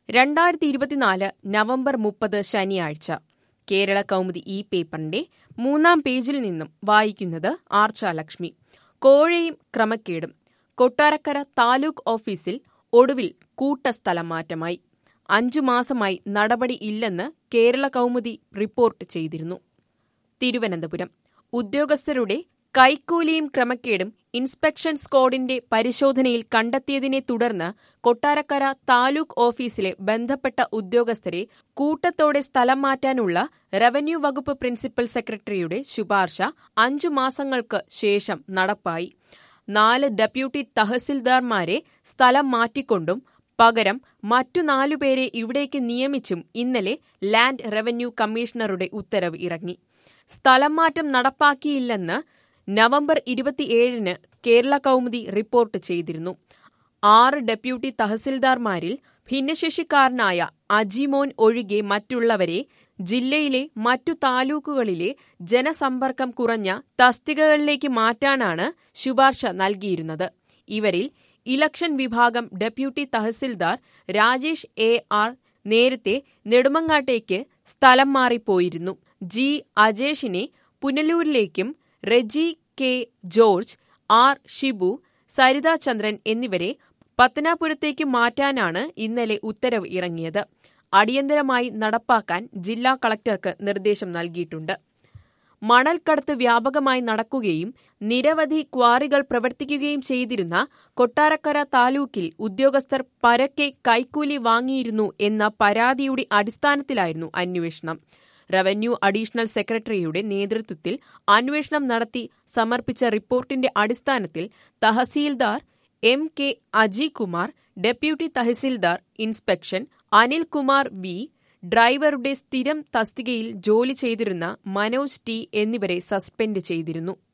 രണ്ടായിരത്തി ഇരുപത്തിനാല് നവംബർ മുപ്പത് ശനിയാഴ്ച കേരള കൗമുദി ഈ പേപ്പറിന്റെ മൂന്നാം പേജിൽ നിന്നും വായിക്കുന്നത് ആർച്ചാലക്ഷ്മി കോഴയും ക്രമക്കേടും കൊട്ടാരക്കര താലൂക്ക് ഓഫീസിൽ ഒടുവിൽ കൂട്ടസ്ഥലം മാറ്റമായി അഞ്ചു മാസമായി നടപടി ഇല്ലെന്ന് കേരള കൗമുദി റിപ്പോർട്ട് ചെയ്തിരുന്നു തിരുവനന്തപുരം ഉദ്യോഗസ്ഥരുടെ കൈക്കൂലിയും ക്രമക്കേടും ഇൻസ്പെക്ഷൻ സ്ക്വാഡിന്റെ പരിശോധനയിൽ കണ്ടെത്തിയതിനെ തുടർന്ന് കൊട്ടാരക്കര താലൂക്ക് ഓഫീസിലെ ബന്ധപ്പെട്ട ഉദ്യോഗസ്ഥരെ കൂട്ടത്തോടെ സ്ഥലം മാറ്റാനുള്ള റവന്യൂ വകുപ്പ് പ്രിൻസിപ്പൽ സെക്രട്ടറിയുടെ ശുപാർശ അഞ്ചു മാസങ്ങൾക്ക് ശേഷം നടപ്പായി നാല് ഡെപ്യൂട്ടി തഹസിൽദാർമാരെ സ്ഥലം മാറ്റിക്കൊണ്ടും പകരം മറ്റു നാലുപേരെ ഇവിടേക്ക് നിയമിച്ചും ഇന്നലെ ലാൻഡ് റവന്യൂ കമ്മീഷണറുടെ ഉത്തരവ് ഇറങ്ങി സ്ഥലം മാറ്റം നടപ്പാക്കിയില്ലെന്ന് നവംബർ ഇരുപത്തിയേഴിന് കേരള കൗമുദി റിപ്പോർട്ട് ചെയ്തിരുന്നു ആറ് ഡെപ്യൂട്ടി തഹസിൽദാർമാരിൽ ഭിന്നശേഷിക്കാരനായ അജിമോൻ ഒഴികെ മറ്റുള്ളവരെ ജില്ലയിലെ മറ്റു താലൂക്കുകളിലെ ജനസമ്പർക്കം കുറഞ്ഞ തസ്തികകളിലേക്ക് മാറ്റാനാണ് ശുപാർശ നൽകിയിരുന്നത് ഇവരിൽ ഇലക്ഷൻ വിഭാഗം deputy tahsildar Rajesh A R നേരത്തെ നെടുമങ്ങാട്ടേക്ക് സ്ഥലം മാറിപ്പോയിരുന്നു ജി അജേഷിനെ പുനലൂരിലേക്കും Reji K George R Shibu Saritha Chandran എന്നിവരെ പത്തനാപുരത്തേക്ക് മാറ്റാനാണ് ഇന്നലെ ഉത്തരവ് ഇറങ്ങിയത് അടിയന്തരമായി നടപ്പാക്കാൻ ജില്ലാ കളക്ടർക്ക് നിർദ്ദേശം നൽകിയിട്ടുണ്ട് മണൽക്കടത്ത് വ്യാപകമായി നടക്കുകയും നിരവധി ക്വാറികൾ പ്രവർത്തിക്കുകയും ചെയ്തിരുന്ന കൊട്ടാരക്കര താലൂക്കിൽ ഉദ്യോഗസ്ഥർ പരക്കെ കൈക്കൂലി വാങ്ങിയിരുന്നു എന്ന പരാതിയുടെ അടിസ്ഥാനത്തിലായിരുന്നു അന്വേഷണം റവന്യൂ അഡീഷണൽ സെക്രട്ടറിയുടെ നേതൃത്വത്തിൽ അന്വേഷണം നടത്തി സമർപ്പിച്ച റിപ്പോർട്ടിന്റെ അടിസ്ഥാനത്തിൽ tahsildar M K Ajikumar deputy tahsildar inspection Anilkumar V ഡ്രൈവറുടെ സ്ഥിരം തസ്തികയിൽ ജോലി ചെയ്തിരുന്ന മനോജ് ടി എന്നിവരെ സസ്പെൻഡ് ചെയ്തിരുന്നു